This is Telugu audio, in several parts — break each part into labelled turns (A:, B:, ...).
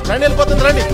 A: ట్రైన్ వెళ్ళిపోతుంది రండి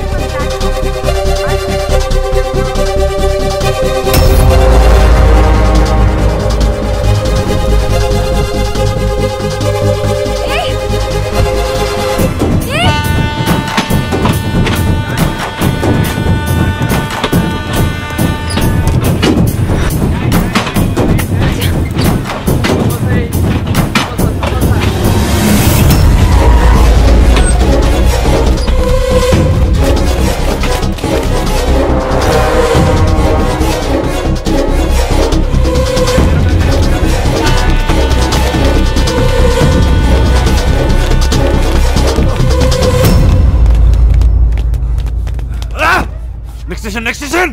B: next station next station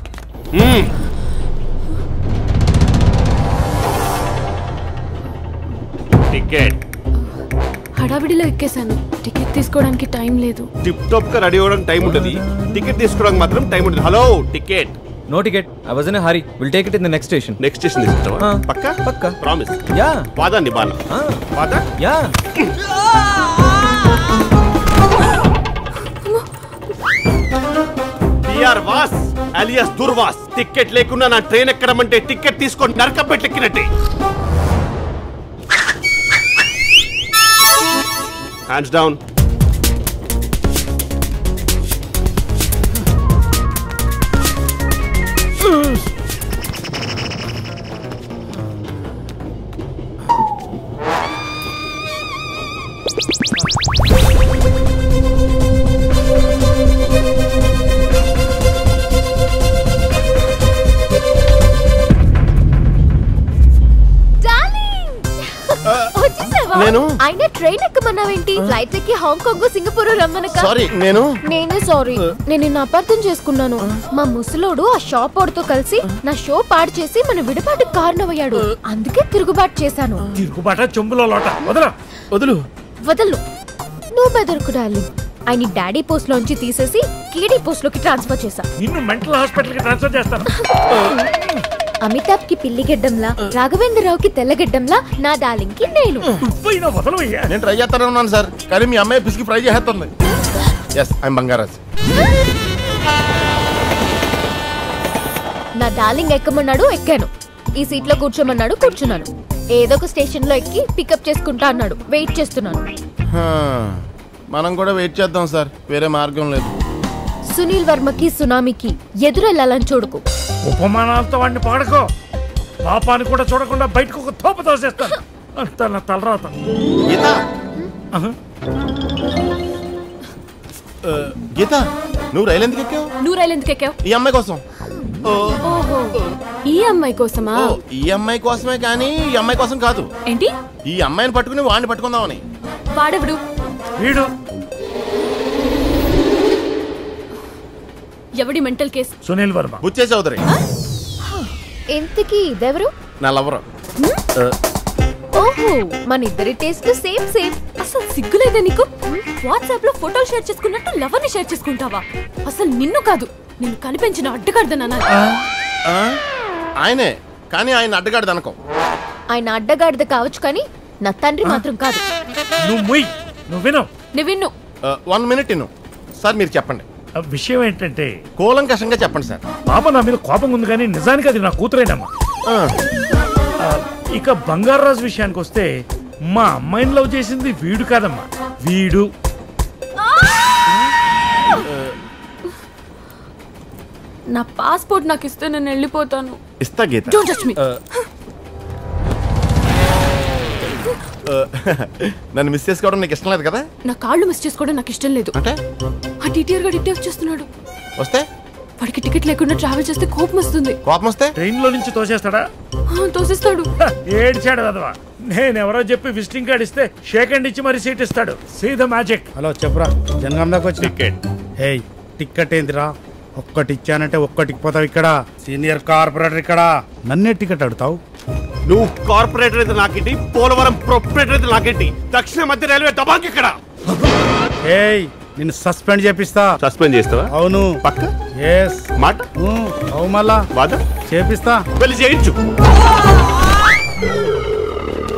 B: ticket
C: హడావిడిలో ఎక్కేశాను టికెట్ తీసుకోవడానికి టైం లేదు
B: టిప్ టాప్ గా రెడీ అవ్వడానికి టైం ఉంటుంది టికెట్ తీసుకోవడానికి మాత్రం టైం ఉంటుంది hello ticket
D: no ticket I was in hurry will take it in the next station
B: next station తీసుకుంటావా
D: ఆ.
B: పక్కా
D: పక్కా.
B: ప్రామిస్
D: యా
B: వాదాన్ని బాగా వాదా
D: యా
B: టిఆర్ వాస్ అలియాస్ దుర్వాస్ టికెట్ లేకుండా నా ట్రైన్ ఎక్కడమంటే టికెట్ తీసుకొని నరక పెట్టెక్కినట్టే హ్యాండ్స్ డౌన్
C: వచ్చేసావా
A: నేను?
C: అయినా ట్రైన్ ఎక్కమన్నావేంటి ఫ్లైట్ ఎక్కి హాంకాంగ్ సింగపూర్ రమ్మనక
A: సారీ నేను
C: నేనే సారీ నేను నిన్ను అపార్థం చేసుకున్నాను మా ముసలోడు ఆ షాప్ వాడితో కలిసి నా షో పాడు చేసి మన విడబాటుకు కారణమయ్యాడు అందుకే తిరుగుబాటు చేశాను
E: తిరుగుబాట చెంబులో లోట వదరా
A: వదులు
C: వదలు నువ్వు బెదరుకు డార్లింగ్ ఆయన డాడీ పోస్ట్ లోంచి తీసేసి కేడీ పోస్ట్ లోకి ట్రాన్స్ఫర్ చేశా
E: నిన్ను మెంటల్ హాస్పిటల్ కి ట్రాన్స్ఫర్ చేస్తాను
C: అమితాబ్ కి పిల్లి గెడ్డంలా రాఘవేంద్రరావుకి తెల్లగెడ్డంలా నా డార్లింగ్ కి నేను
E: పోయినా వదలవయ్యా
A: నేను ట్రై చేస్తానే ఉన్నాను సార్ కానీ మీ అమ్మాయి పిసికి ఫ్రై చేస్తుంది ఎస్ ఐఎమ్ బంగారాజ్
C: నా డార్లింగ్ ఎక్కమన్నాడు ఎక్కాను ఈ సీట్ లో కూర్చోమన్నాడు కూర్చున్నాను ఏదో ఒక స్టేషన్ లో ఎక్కి పికప్ చేసుకుంటా అన్నాడు వెయిట్ చేస్తున్నాను
A: హా, మనం కూడా వెయిట్ చేద్దాం సార్ వేరే మార్గం లేదు
C: సునీల్ వర్మకి సునామీకి ఎదురెళ్ళాలని చూడకు
E: ఉపమానాలతో వాడిని పాడుకో పాపాన్ని కూడా చూడకుండా బయటకు ఒక తోప తోసేస్తాను అంత నా తలరాత
A: గీత
E: ఆహా.
A: ఆ, గీత నువ్వు రైలు ఎందుకు ఎక్కావు
C: నువ్వు రైలు ఎందుకు ఎక్కావు
A: ఈ అమ్మాయి కోసం ఓ,
C: ఓహో ఈ అమ్మాయి కోసమా
A: ఓ, ఈ అమ్మాయి కోసమే కానీ ఈ అమ్మాయి కోసం కాదు
C: ఏంటి
A: ఈ అమ్మాయిని పట్టుకుని వాడిని పట్టుకుందామని
C: వాడెవడు
E: వీడు
C: ఎవడి మెంటల్ కేస్
E: సునీల్ వర్మ
A: బుచ్చే చౌదరి
C: ఎంతకి ఇదెవరు
A: నా లవరు
C: ఓహో మన ఇద్దరి టేస్ట్ సేమ్ సేమ్ అసలు సిగ్గులేదా నీకు వాట్సాప్ లో ఫోటోలు షేర్ చేసుకున్నట్టు లవర్ ని షేర్ చేసుకుంటావా అసలు నిన్ను కాదు నిన్ను కనిపించిన అడ్డగాడిదనా
A: ఆ, ఆయనే కానీ ఆయన అడ్డగాడు అనకం
C: ఆయన అడ్డగాడిద కావచ్చు కానీ నా తండ్రి మాత్రం కాదు
E: నువ్వు ముయ్ నువ్వు విను
C: నువ్వు విన్ను
A: వన్ మినిట్ ఇన్ను సార్ మీరు చెప్పండి
E: ఆ విషయం ఏంటంటే
A: కూలంకషంగా చెప్పండి సార్
E: పాప నా మీద కోపం ఉంది కానీ నిజానికి అది నా కూతురేనమ్మా
A: ఆ,
E: ఆ, ఇక బంగారాజు విషయానికి వస్తే మా అమ్మాయిని లవ్ చేసింది వీడు కాదమ్మా వీడు
C: నా పాస్పోర్ట్ నాకు ఇస్తే నేను వెళ్ళిపోతాను
A: ఇస్తా గీత
C: డోంట్ టచ్ మీ
A: ఆ, ఆ, నన్ను మిస్ చేసుకోవడం నీకు ఇష్టం లేదు కదా
C: నా కాళ్ళు మిస్ చేసుకోవడం నాకు ఇష్టం లేదు
A: అంటే
C: ఆ టీటీఆర్ గా డిటే వచ్చేస్తున్నాడు
A: వస్తే
C: వాడికి టికెట్ లేకుండా ట్రావెల్ చేస్తే కోపం వస్తుంది
A: కోపం వస్తే
E: ట్రైన్ లో నుంచి తోసేస్తాడా
C: ఆ, తోసిస్తాడు
E: హ, ఏడ్చాడు కదవా నేనెవరో చెప్పి విజిటింగ్ కార్డ్ ఇస్తే షేక్ హ్యాండ్ ఇచ్చి మరి సీట్ ఇస్తాడు సీ ద మ్యాజిక్
F: హలో చెప్పురా జనగాం దాకా వచ్చిన
B: టికెట్
F: హే టికెట్ ఏందిరా ఒక్కటి ఇచ్చానంటే ఒక్కటికి పోతావు ఇక్కడ సీనియర్ కార్పొరేటర్ ఇక్కడ నన్నే టికెట్ అడుగుతావు
B: నువ్వు కార్పొరేటర్ అయితే నాకేంటి పోలవరం ప్రొపరేటర్ అయితే నాకేంటి దక్షిణ మధ్య రైల్వే దబాకి ఇక్కడ
F: ఏయ్ నిన్ను సస్పెండ్ చేపిస్తా
B: సస్పెండ్ చేస్తావా
F: అవును
B: పక్క
F: ఎస్
B: మాట
F: అవు మళ్ళా
B: వాదా
F: చేపిస్తా
B: వెళ్ళి చేయించు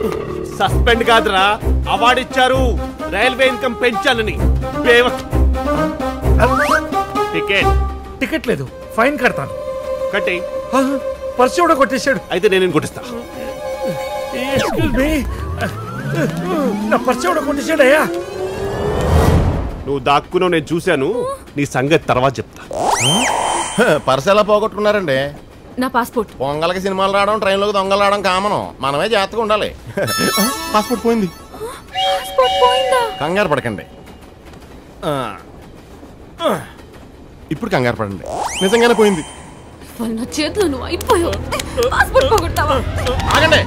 B: సస్పెండ్ కాదురా అవార్డు ఇచ్చారు రైల్వే ఇన్కమ్ పెంచాలని బేవక్ టికెట్
E: టికెట్ లేదు ఫైన్ కడతాను
B: కట్టి
E: పర్సు కూడా కొట్టేశాడు
B: అయితే నేను కొట్టిస్తా
E: ఎక్స్క్యూజ్ మీ నా పర్సు కూడా కొట్టేశాడు అయ్యా
B: నువ్వు దాక్కున్నావు నేను చూశాను నీ సంగతి తర్వాత చెప్తా
A: పర్స్ ఎలా పోగొట్టుకున్నారండి
C: నా పాస్పోర్ట్
A: పొంగల్కి సినిమాలు రావడం ట్రైన్లోకి దొంగలు రావడం కామను మనమే జాగ్రత్తగా ఉండాలి పాస్పోర్ట్ పోయింది
C: పాస్పోర్ట్ పోయిందా
A: కంగారు పడకండి ఆ. ఆ. ఇప్పుడు కంగారు పడండి నిజంగానే పోయింది
C: వాళ్ళ నా చేతిలో నువ్వు అయిపోయావు పాస్పోర్ట్ పోగొట్టావా
A: ఆగండి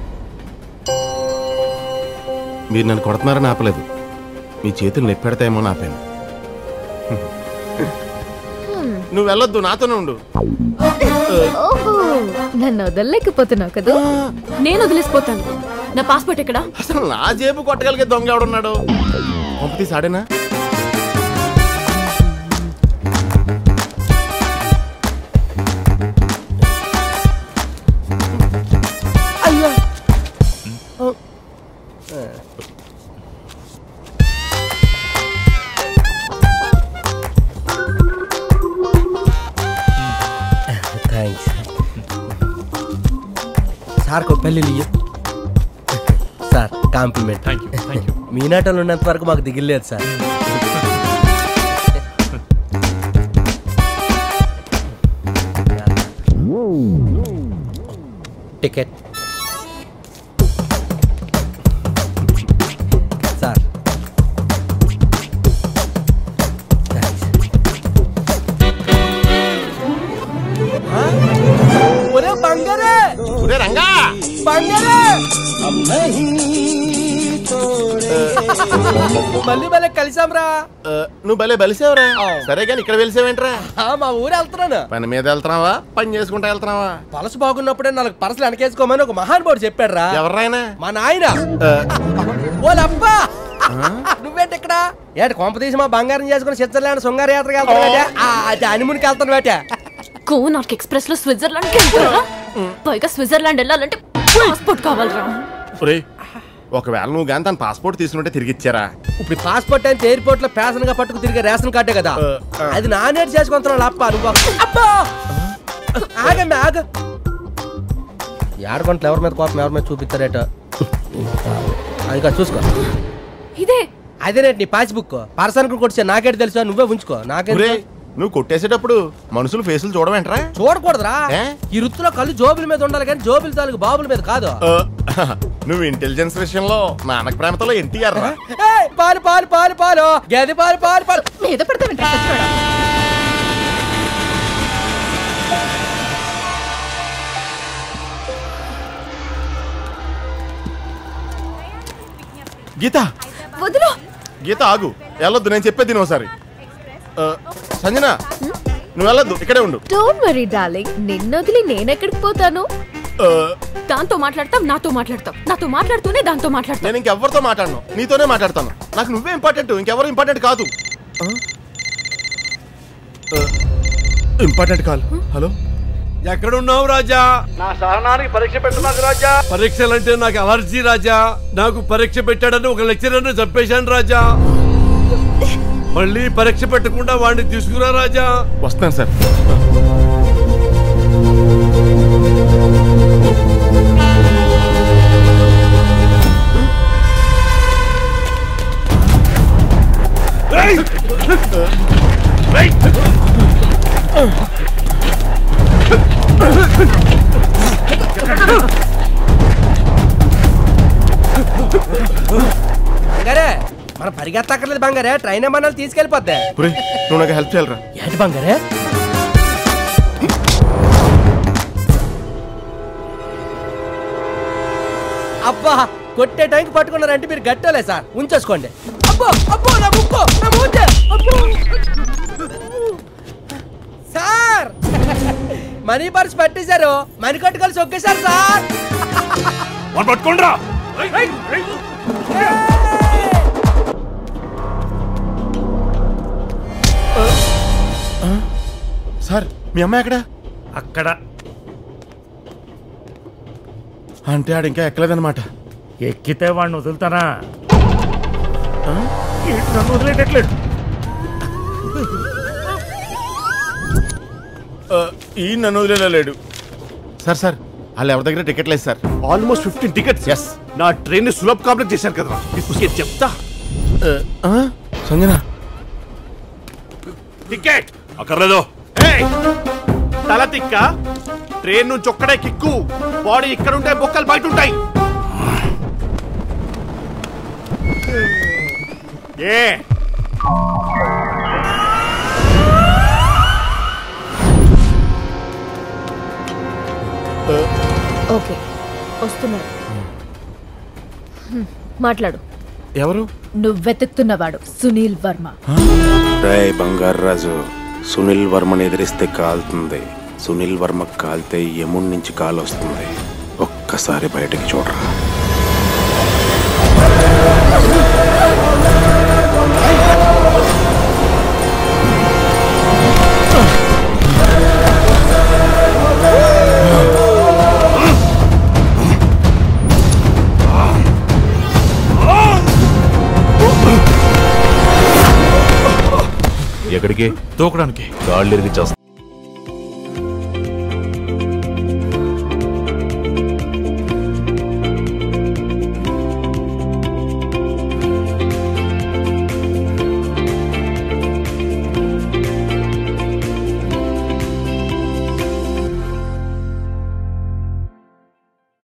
A: మీరు నన్ను కొడుతున్నారని ఆపలేదు మీ చేతులు నొప్పెడతాయేమో అని ఆపాను నువ్వు వెళ్ళొద్దు నాతోనే ఉండు
C: ఓహో నన్ను వదలలేకపోతున్నావు కదా నేను వదిలేసిపోతాను నా పాస్పోర్ట్ ఎక్కడా
A: అసలు నా జేబు కొట్టగలిగే దొంగ ఎవడున్నాడు పంపతీ సాడేనా
G: థ్యాంక్స్ సార్కు పెళ్ళి sir compliment
E: thank you thank you
G: మీ నాటలు ఉన్నంత వరకు మాకు దిగిలేదు సార్ టికెట్ సార్ థ్యాంక్స్ ఒరే బంగారే
A: ఒరే రంగా
G: బంగారే మళ్ళీ మళ్ళీ కలిసాంరా
A: ఆ, నువ్వు భలే బలిసేవరా సరే కానీ ఇక్కడ వెలిసేవేంట్రా
G: ఆ, మా ఊరు వెళ్తున్నాను
A: పని మీద వెళ్తున్నావా పని చేసుకుంటా వెళ్తున్నావా
G: పలస బాగున్నప్పుడే నాలుగు పరసలు వెనకేసుకోమని ఒక మహానుభావుడు చెప్పాడు రా
A: ఎవర్రాయనా
G: మా నాయన ఓలబ్బా నువ్వేంటి ఇక్కడ ఏంటి కొంప తీసి మా బంగారం చేసుకుని స్విట్జర్లాండ్ శృంగార యాత్రకి వెళ్తాను అది హనీమూన్కి వెళ్తాను వేట
C: కోనార్క్ ఎక్స్ప్రెస్ లో స్విట్జర్లాండ్ వెళ్తారా పైగా స్విట్జర్లాండ్ వెళ్ళాలంటే పాస్పోర్ట్ కావాలరా
A: ఒరే ఒకవేళ నువ్వు కానీ తన పాస్పోర్ట్ తీసుకుంటే తిరిగి ఇచ్చారా
G: ఇప్పుడు పాస్పోర్ట్ అయితే ఎయిర్పోర్ట్ లో ప్యాసన్ గా పట్టుకు తిరిగే రేషన్ కార్డే కదా అది నానేటి చేసుకుంటున్నావు అప్ప నువ్వు అబ్బా ఆగమ్మ ఆగ ఏడగంటలు ఎవరి మీద కోపం ఎవరి మీద చూపిస్తారేట అది కాదు చూసుకో
C: ఇదే
G: అదేనేటి నీ పాస్బుక్ పర్సన్ కొట్టిసా నాకేటి తెలుసా నువ్వే ఉంచుకో నాకే
A: ఒరే నువ్వు కొట్టేసేటప్పుడు మనుషులు ఫేసులు చూడవేంట్రా
G: చూడకూడదురా
A: ఏ?
G: ఈ వృత్తిలో కళ్ళు జోబుల మీద ఉండాలి కానీ జోబుల తాలూకు బాబుల మీద కాదు
A: ఆ, నువ్వు ఇంటెలిజెన్స్ విషయంలో నాన్నక ప్రేమతో ఎన్టీఆర్ రా
G: ఏయ్, పాలు పాలు పాలు పాలు గది పాలు పాలు పాలు
C: మీద పెడతామంటే
A: గీత
C: వదిలో
A: గీత ఆగు వెళ్ళొద్దు నేను చెప్పేది తిను ఒకసారి ఆ, సంజన నువ్వు వెళ్ళొద్దు ఇక్కడే ఉండు
C: డోంట్ వరీ డార్లింగ్ నిన్ను వదిలి నేనెక్కడికి పోతాను
A: ఆ,
C: దాంతో మాట్లాడతాం నాతో మాట్లాడతాం నాతో మాట్లాడుతూనే దాంతో మాట్లాడతాం
A: నేను ఇంకెవరితో మాట్లాడను నీతోనే మాట్లాడతాను నాకు నువ్వే ఇంపార్టెంట్ ఇంకెవరు ఇంపార్టెంట్ కాదు ఇంపార్టెంట్ కాల్ హలో
B: ఎక్కడున్నావు రాజా
E: నా సహనానికి పరీక్ష పెట్టున్నాను రాజా
B: పరీక్షలంటే నాకు అలర్జీ రాజా నాకు పరీక్ష పెట్టాడని ఒక లెక్చరర్ చంపేశాను రాజా మళ్ళీ పరీక్ష పెట్టకుండా వాడిని తీసుకురా రాజా
A: వస్తాను సార్
G: బంగారే మన పరిగెత్తక్కర్లేదు బంగారే ట్రైన్ ఏమన్నా తీసుకెళ్ళిపోద్ది
A: ఒరే నువ్వు నాకు హెల్ప్ చేయాలరా
G: ఏంటి బంగారే అబ్బా కొట్టే టైంకి పట్టుకున్నారంటే మీరు గట్టలే సార్ ఉంచేసుకోండి అబ్బో అబ్బో నా ముక్కు నా మూతే అబ్బో సార్ మనీ పర్స్ పట్టేశారు మనీ కట్టుకొని సొక్కేశారు సార్
E: పట్టుకోండి రా
A: సార్ మీ అమ్మాయి ఎక్కడ
E: అక్కడ
A: అంటే ఆడు ఇంకా ఎక్కలేదన్నమాట
E: ఎక్కితే వాడిని వదులుతానా ఆ? ఏంటి నన్ను వదిలేటట్లేదు
A: ఆ, ఈ నన్ను వదిలేలా లేడు సార్ సార్ వాళ్ళు ఎవరి దగ్గర టికెట్ లేదు sir
B: almost fifteen tickets
A: Yes.
B: నా ట్రైన్ ని సులభ కాంప్లెక్ట్ చేశారు కదా ఇప్పుడు చెప్తా
A: ఆ, సంజన
B: టికెట్
H: అక్కర్లేదు
B: ఏయ్! తల తిక్క ట్రైన్ నుంచి ఒక్కడే కిక్కు బాడీ ఇక్కడ ఉంటే బొక్కలు బయట ఉంటాయి ఏ
C: ఓకే వస్తున్నాడు హ్మ్, మాట్లాడు
A: ఎవరు
C: నువ్వు వెతుకుతున్నవాడు సునీల్ వర్మ
I: రే బంగారాజు సునీల్ వర్మని ఎదిరిస్తే కాలుతుంది సునీల్ వర్మ కాలితే యమున్ నుంచి కాలు వస్తుంది ఒక్కసారి బయటకి చూడరా
H: ఎక్కడికి తోకడానికి కాళ్ళు ఇరిగి చేస్తా